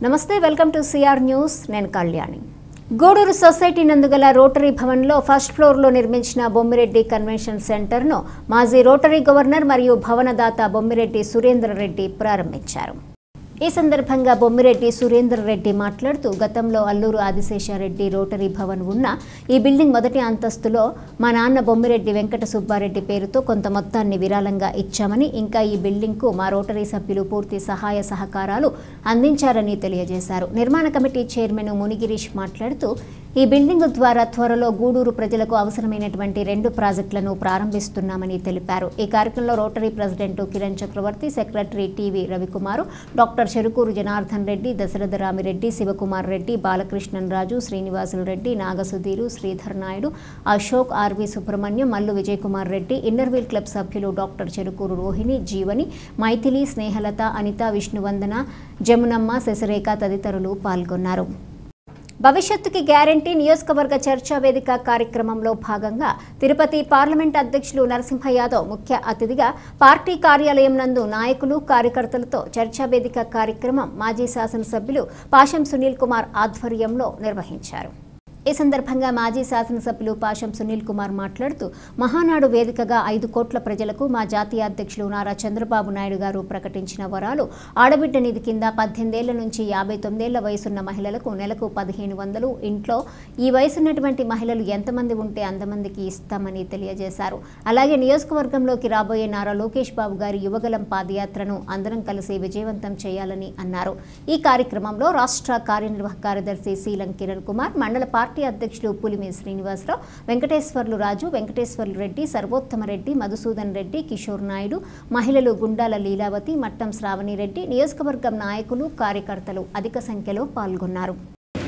నమస్తే welcome to C R news నేను Kalyani Gudur society నందుగల రోటరీ భవన్లో ఫస్ట్ ఫ్లోర్లో నిర్మించిన బొమ్మిరెడ్డి కన్వెన్షన్ సెంటర్ను మాజీ రోటరీ గవర్నర్ మరియు భవనదాత బొమ్మిరెడ్డి సురేందర్ రెడ్డి ప్రారంభించారు ఈ సందర్భంగా బొమ్మిరెడ్డి సురేందర్ రెడ్డి మాట్లాడుతూ గతంలో అల్లూరు ఆదిశేషారెడ్డి రోటరీ భవన్ ఉన్న ఈ బిల్డింగ్ మొదటి అంతస్తులో మా నాన్న బొమ్మిరెడ్డి వెంకట సుబ్బారెడ్డి పేరుతో కొంత మొత్తాన్ని విరాళంగా ఇచ్చామని ఇంకా ఈ బిల్డింగ్కు మా రోటరీ సభ్యులు పూర్తి సహాయ సహకారాలు అందించారని తెలియజేశారు నిర్మాణ కమిటీ చైర్మన్ మునిగిరీష్ మాట్లాడుతూ ఈ బిల్డింగ్ ద్వారా త్వరలో గూడూరు ప్రజలకు అవసరమైనటువంటి రెండు ప్రాజెక్టులను ప్రారంభిస్తున్నామని తెలిపారు ఈ కార్యక్రమంలో rotary president Kiran Chakravarthy secretary T V Ravikumar doctor Cherukuru Janardhan Reddy Dasaratha Ramireddy Shivakumar Reddy Balakrishnan Raju Srinivasulu Reddy Nagasudheer Sridhar Naidu Ashok R V Subrahmanyam Mallu Vijay Kumar Reddy inner wheel club సభ్యులు డాక్టర్ చెరుకూరు రోహిణి జీవని మైథిలి స్నేహలత అనిత విష్ణువందన జమునమ్మ శశరేఖ తదితరులు పాల్గొన్నారు భవిష్యత్తుకి గ్యారంటీ నియోజకవర్గ చర్చా వేదిక కార్యక్రమంలో భాగంగా తిరుపతి పార్లమెంట్ అధ్యక్షులు నరసింహ యాదవ్ ముఖ్య అతిథిగా పార్టీ కార్యాలయం నందు నాయకులు కార్యకర్తలతో చర్చా వేదిక కార్యక్రమం మాజీ శాసనసభ్యులు పాషం సునీల్ కుమార్ ఆధ్వర్యంలో నిర్వహించారు ఈ సందర్భంగా మాజీ శాసనసభ్యులు పాషం సునీల్ కుమార్ మాట్లాడుతూ మహానాడు వేదికగా ఐదు కోట్ల ప్రజలకు మా జాతీయ అధ్యక్షులు నారా చంద్రబాబు నాయుడు గారు ప్రకటించిన వరాలు ఆడబిడ్డ నిధి కింద పద్దెనిమిదేళ్ల నుంచి యాభై తొమ్మిదేళ్ల వయసున్న మహిళలకు నెలకు పదిహేను వందలు ఇంట్లో ఈ వయసున్నటువంటి మహిళలు ఎంతమంది ఉంటే అంతమందికి ఇస్తామని తెలియజేశారు అలాగే నియోజకవర్గంలోకి రాబోయే నారా లోకేష్ బాబు గారి యువగలం పాదయాత్రను అందరం కలిసి విజయవంతం చేయాలని అన్నారు ఈ కార్యక్రమంలో రాష్ట్ర కార్యనిర్వాహక కార్యదర్శి శీలం కిరణ్ కుమార్ మండల పార్టీ అధ్యక్షులు పులిమి శ్రీనివాసరావు వెంకటేశ్వర్లు రాజు వెంకటేశ్వర్లు రెడ్డి సర్వోత్తమరెడ్డి మధుసూదన్ రెడ్డి కిషోర్ నాయుడు మహిళలు గుండాల లీలావతి మట్టం శ్రావణి రెడ్డి నియోజకవర్గం నాయకులు కార్యకర్తలు అధిక సంఖ్యలో పాల్గొన్నారు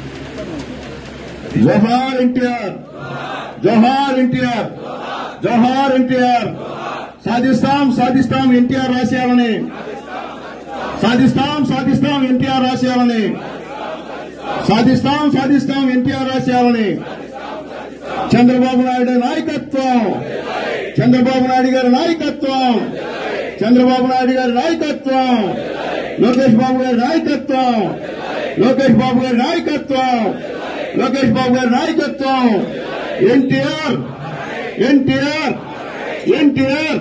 జోహార్ ఎన్టీఆర్ జోహార్ ఎన్టీఆర్ జోహార్ ఎన్టీఆర్ సాధిస్తాం సాధిస్తాం ఎన్టీఆర్ రాసేయాలని సాధిస్తాం సాధిస్తాం ఎన్టీఆర్ రాసేయాలని సాధిస్తాం సాధిస్తాం ఎన్టీఆర్ రాసేయాలని చంద్రబాబు నాయుడు నాయకత్వం చంద్రబాబు నాయుడు గారి నాయకత్వం చంద్రబాబు నాయుడు గారి నాయకత్వం లోకేష్ బాబు గారి నాయకత్వం లోకేష్ బాబు గారి నాయకత్వం లోకేష్ బాబు గారి నాయకత్వం ఎన్టీఆర్ ఎన్టీఆర్ ఎన్టీఆర్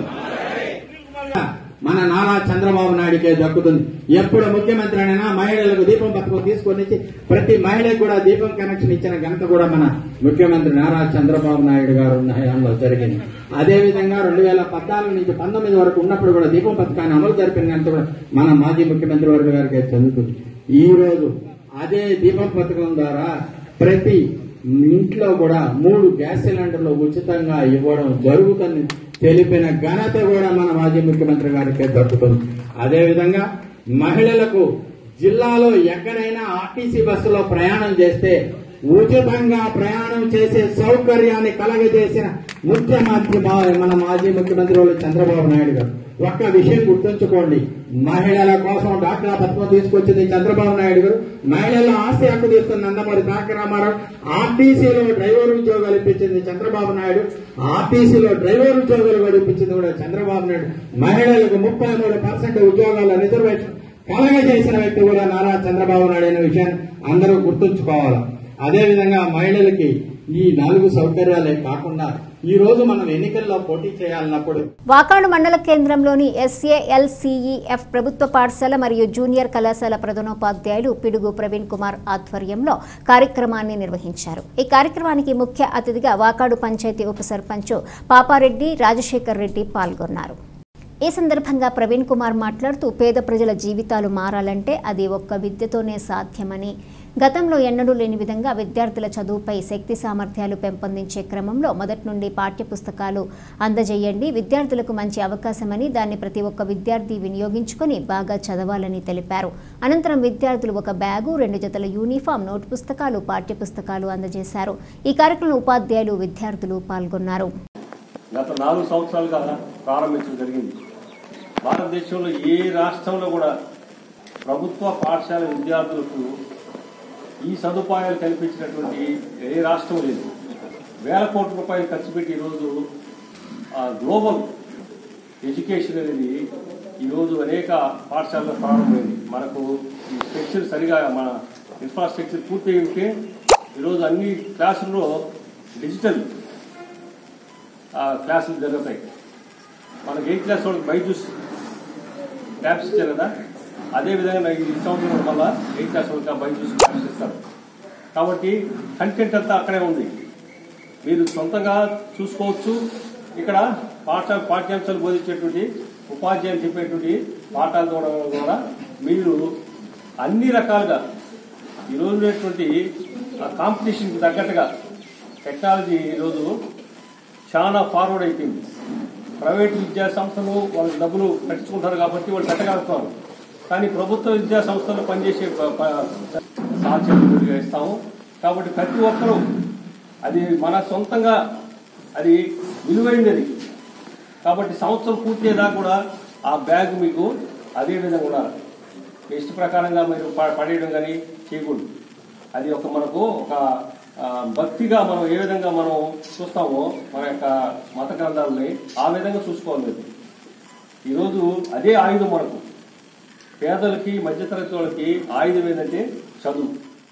మన నారా చంద్రబాబు నాయుడికే దక్కుతుంది ఎప్పుడు ముఖ్యమంత్రి అయినా మహిళలకు దీపం పథకం తీసుకొని వచ్చి ప్రతి మహిళకు కూడా దీపం కనెక్షన్ ఇచ్చిన ఘనత కూడా మన ముఖ్యమంత్రి నారా చంద్రబాబు నాయుడు గారు ఉన్న హయాంలో జరిగింది అదేవిధంగా రెండు వేల పద్నాలుగు నుంచి పంతొమ్మిది వరకు ఉన్నప్పుడు కూడా దీపం పథకాన్ని అమలు జరిపిన ఘనత కూడా మన మాజీ ముఖ్యమంత్రి వర్గ గారికి చెందుతుంది ఈ రోజు అదే దీపం పథకం ద్వారా ప్రతి ఇంట్లో కూడా మూడు గ్యాస్ సిలిండర్లు ఉచితంగా ఇవ్వడం జరుగుతుంది తెలిపిన ఘనత కూడా మన మాజీ ముఖ్యమంత్రి గారికి దక్కుతుంది అదేవిధంగా మహిళలకు జిల్లాలో ఎక్కడైనా ఆర్టీసీ బస్సులో ప్రయాణం చేస్తే ఉచితంగా ప్రయాణం చేసే సౌకర్యాన్ని కలగజేసిన ముఖ్యమంత్రి మా- మన మాజీ ముఖ్యమంత్రి వాళ్ళు చంద్రబాబు నాయుడు గారు ఒక్క విషయం గుర్తుంచుకోండి మహిళల కోసం డాక్టర్ పథకం తీసుకొచ్చింది చంద్రబాబు నాయుడు గారు మహిళల ఆస్తి హక్కు తీసుకున్న నందమూరి తారక రామారావు ఆర్టీసీలో డ్రైవర్ ఉద్యోగాలు ఇప్పించింది చంద్రబాబు నాయుడు ఆర్టీసీలో డ్రైవర్ ఉద్యోగాలు కూడా ఇప్పించింది కూడా చంద్రబాబు నాయుడు మహిళలకు ముప్పై మూడు పర్సెంట్ ఉద్యోగాల రిజర్వేషన్ కలగజేసిన వ్యక్తి కూడా నారా చంద్రబాబు నాయుడు అనే విషయాన్ని అందరూ గుర్తుంచుకోవాలి అదేవిధంగా మహిళలకి ఈ నాలుగు సౌకర్యాలే కాకుండా ఈ రోజు మనం ఎన్నికల్లో పోటీ చేయాలన్నప్పుడు వాకాడు మండల కేంద్రంలోని ఎస్ఏఎల్సిఈఎఫ్ ప్రభుత్వ పాఠశాల మరియు జూనియర్ కళాశాల ప్రధానోపాధ్యాయులు పిడుగు ప్రవీణ్ కుమార్ ఆధ్వర్యంలో కార్యక్రమాన్ని నిర్వహించారు ఈ కార్యక్రమానికి ముఖ్య అతిథిగా వాకాడు పంచాయతీ ఉప సర్పంచ్ పాపారెడ్డి రాజశేఖర్ రెడ్డి పాల్గొన్నారు ఈ సందర్భంగా ప్రవీణ్ కుమార్ మాట్లాడుతూ పేద ప్రజల జీవితాలు మారాలంటే అది ఒక్క విద్యతోనే సాధ్యమని గతంలో ఎన్నడూ లేని విధంగా విద్యార్థుల చదువుపై శక్తి సామర్థ్యాలు పెంపొందించే క్రమంలో మొదటి నుండి పాఠ్యపుస్తకాలు అందజేయండి విద్యార్థులకు మంచి అవకాశమని దాన్ని ప్రతి ఒక్క విద్యార్థి వినియోగించుకొని బాగా చదవాలని తెలిపారు అనంతరం విద్యార్థులు ఒక బ్యాగు రెండు జతల యూనిఫామ్ నోట్ పుస్తకాలు పాఠ్యపుస్తకాలు అందజేశారు ఈ కార్యక్రమంలో ఉపాధ్యాయులు విద్యార్థులు పాల్గొన్నారు గత నాలుగు సంవత్సరాలుగా ప్రారంభించడం జరిగింది భారతదేశంలో ఏ రాష్ట్రంలో కూడా ప్రభుత్వ పాఠశాల విద్యార్థులకు ఈ సదుపాయాలు కల్పించినటువంటి ఏ రాష్ట్రం లేదు వేల కోట్ల రూపాయలు ఖర్చు పెట్టి ఈరోజు ఆ గ్లోబల్ ఎడ్యుకేషన్ అనేది ఈరోజు అనేక పాఠశాలలో ప్రారంభమైంది మనకు ఈ స్ట్రక్చర్ సరిగా మన ఇన్ఫ్రాస్ట్రక్చర్ పూర్తి అయి ఉంటే ఈరోజు అన్ని క్లాసుల్లో డిజిటల్ ఆ, క్లాసులు జరుగుతాయి మనకి ఎయిత్ క్లాస్ వాళ్ళకి బైజూస్ ట్యాబ్స్ ఇచ్చారు కదా అదే విధంగా ఈ సంవత్సరం వల్ల ఎయిత్ క్లాస్ వాళ్ళకి ఆ బైజూస్ ట్యాబ్స్ ఇస్తారు కాబట్టి కంటెంట్ అంతా అక్కడే ఉంది మీరు సొంతంగా చూసుకోవచ్చు ఇక్కడ పాఠ పాఠ్యాంశాలు బోధించేటువంటి ఉపాధ్యాయులు చెప్పేటువంటి పాఠాల ద్వారా ద్వారా మీరు అన్ని రకాలుగా ఈరోజు ఉన్నటువంటి ఆ కాంపిటీషన్కి తగ్గట్టుగా టెక్నాలజీ ఈరోజు చాలా ఫార్వర్డ్ అయిపోయింది ప్రైవేట్ విద్యా సంస్థలు వాళ్ళకి డబ్బులు కట్టించుకుంటారు కాబట్టి వాళ్ళు కట్టగలుగుతారు కానీ ప్రభుత్వ విద్యా సంస్థలు పనిచేసే ప- ప- సాధ్యతలుగా ఇస్తాము కాబట్టి ప్రతి ఒక్కరూ అది మన సొంతంగా అది విలువైనది అది. కాబట్టి సంవత్సరం పూర్తయ్యేదాకా కూడా ఆ బ్యాగ్ మీకు అదే విధంగా ఉండాలి మీ ఇష్ట ప్రకారంగా మీరు ప- పడేయడం కానీ చేయకూడదు అది ఒక మనకు ఒక ఆ, భక్తిగా మనం ఏ విధంగా మనం చూస్తామో మన యొక్క మత గ్రంథాలని ఆ విధంగా చూసుకోవాలి మీరు ఈరోజు అదే ఆయుధం మనకు పేదలకి మధ్యతరగతి వాళ్ళకి ఆయుధం ఏంటంటే చదువు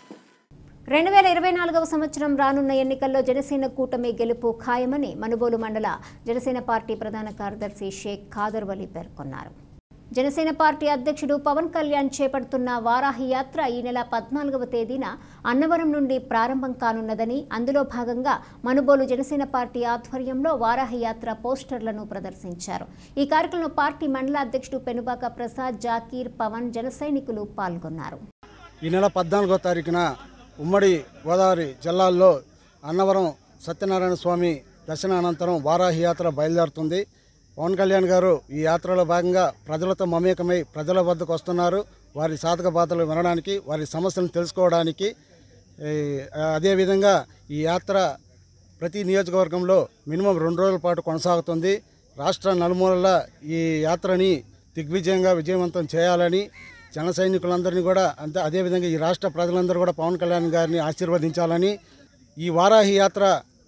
రెండు వేల ఇరవై నాలుగవ సంవత్సరం రానున్న ఎన్నికల్లో జనసేన కూటమి గెలుపు ఖాయమని మనుబోలు మండల జనసేన పార్టీ ప్రధాన కార్యదర్శి షేక్ ఖాదర్ వలి పేర్కొన్నారు జనసేన పార్టీ అధ్యక్షుడు పవన్ కళ్యాణ్ చేపడుతున్న వారాహి యాత్ర ఈ నెల పద్నాలుగవ తేదీన అన్నవరం నుండి ప్రారంభం కానున్నదని అందులో భాగంగా మనుబోలు జనసేన పార్టీ ఆధ్వర్యంలో వారాహి యాత్ర పోస్టర్లను ప్రదర్శించారు ఈ కార్యక్రమంలో పార్టీ మండల అధ్యక్షుడు పెనుబాక ప్రసాద్ జాకీర్ పవన్ జన సైనికులు పాల్గొన్నారు ఈ నెల పద్నాలుగో తారీఖున ఉమ్మడి గోదావరి జిల్లాల్లో అన్నవరం సత్యనారాయణ స్వామి దర్శన అనంతరం వారాహి యాత్ర బయలుదేరుతుంది పవన్ కళ్యాణ్ గారు ఈ యాత్రలో భాగంగా ప్రజలతో మమేకమై ప్రజల వద్దకు వస్తున్నారు వారి సాధక బాధలు వినడానికి వారి సమస్యలను తెలుసుకోవడానికి ఈ, అదేవిధంగా ఈ యాత్ర ప్రతి నియోజకవర్గంలో మినిమం రెండు రోజుల పాటు కొనసాగుతుంది రాష్ట్ర నలుమూలల ఈ యాత్రని దిగ్విజయంగా విజయవంతం చేయాలని జన సైనికులందరినీ కూడా అంతే అదేవిధంగా ఈ రాష్ట్ర ప్రజలందరూ కూడా పవన్ కళ్యాణ్ గారిని ఆశీర్వదించాలని ఈ వారాహి యాత్ర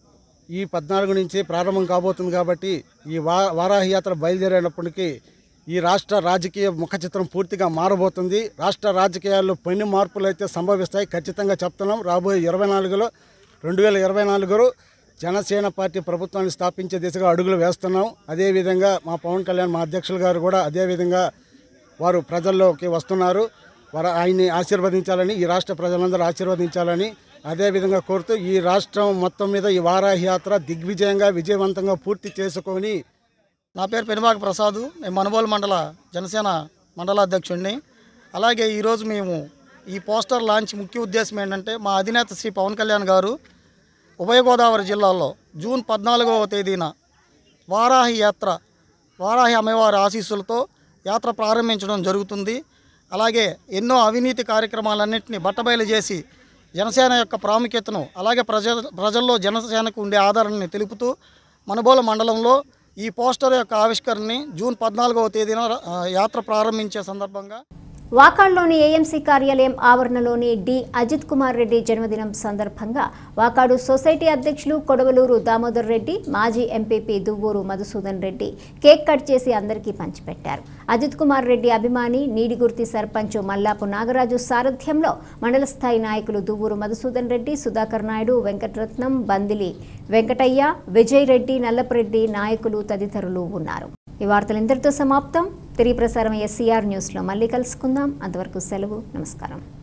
ఈ పద్నాలుగు నుంచి ప్రారంభం కాబోతుంది కాబట్టి ఈ వా వారాహి యాత్ర బయలుదేరేటప్పటికి ఈ రాష్ట్ర రాజకీయ ముఖ చిత్రం పూర్తిగా మారబోతుంది రాష్ట్ర రాజకీయాల్లో కొన్ని మార్పులు అయితే సంభవిస్తాయి ఖచ్చితంగా చెప్తున్నాం రాబోయే ఇరవై నాలుగులో రెండు వేల ఇరవై నాలుగులో జనసేన పార్టీ ప్రభుత్వాన్ని స్థాపించే దిశగా అడుగులు వేస్తున్నాం అదేవిధంగా మా పవన్ కళ్యాణ్ మా అధ్యక్షులు గారు కూడా అదేవిధంగా వారు ప్రజల్లోకి వస్తున్నారు వారు ఆయన్ని ఆశీర్వదించాలని ఈ రాష్ట్ర ప్రజలందరూ ఆశీర్వదించాలని అదేవిధంగా కోరుతూ ఈ రాష్ట్రం మొత్తం మీద ఈ వారాహి యాత్ర దిగ్విజయంగా విజయవంతంగా పూర్తి చేసుకొని నా పేరు పెనుబాక ప్రసాద్ నేను మనుబోలు మండల జనసేన మండల అధ్యక్షుడిని అలాగే ఈరోజు మేము ఈ పోస్టర్ లాంచ్ ముఖ్య ఉద్దేశం ఏంటంటే మా అధినేత శ్రీ పవన్ కళ్యాణ్ గారు ఉభయ గోదావరి జిల్లాల్లో జూన్ పద్నాలుగవ తేదీన వారాహి యాత్ర వారాహి అమ్మవారి ఆశీస్సులతో యాత్ర ప్రారంభించడం జరుగుతుంది అలాగే ఎన్నో అవినీతి కార్యక్రమాలన్నింటినీ బట్టబయలు చేసి జనసేన యొక్క ప్రాముఖ్యతను అలాగే ప్రజ ప్రజల్లో జనసేనకు ఉండే ఆదరణని తెలుపుతూ మనబోల మండలంలో ఈ పోస్టర్ యొక్క ఆవిష్కరణని జూన్ పద్నాలుగవ తేదీన ఆ, యాత్ర ప్రారంభించే సందర్భంగా వాకాడ్లోని ఏఎంసీ కార్యాలయం ఆవరణలోని డి అజిత్ కుమార్ రెడ్డి జన్మదినం సందర్భంగా వాకాడు సొసైటీ అధ్యక్షులు కొడవలూరు దామోదర్ రెడ్డి మాజీ MPP Duvvuru Madhusudan Reddy cake cut చేసి అందరికీ పంచిపెట్టారు అజిత్ కుమార్ రెడ్డి అభిమాని నీడిగుర్తి సర్పంచ్ మల్లాపు నాగరాజు సారథ్యంలో మండల స్థాయి నాయకులు దువ్వూరు మధుసూదన్ రెడ్డి సుధాకర్ నాయుడు వెంకటరత్నం బందిలి వెంకటయ్య విజయ్ రెడ్డి నల్లపరెడ్డి నాయకులు తదితరులు ఉన్నారు ఈ వార్తలు ఇంతటితో సమాప్తం తిరిగి ప్రసారం ఎస్సీఆర్ న్యూస్లో మళ్ళీ కలుసుకుందాం అంతవరకు సెలవు నమస్కారం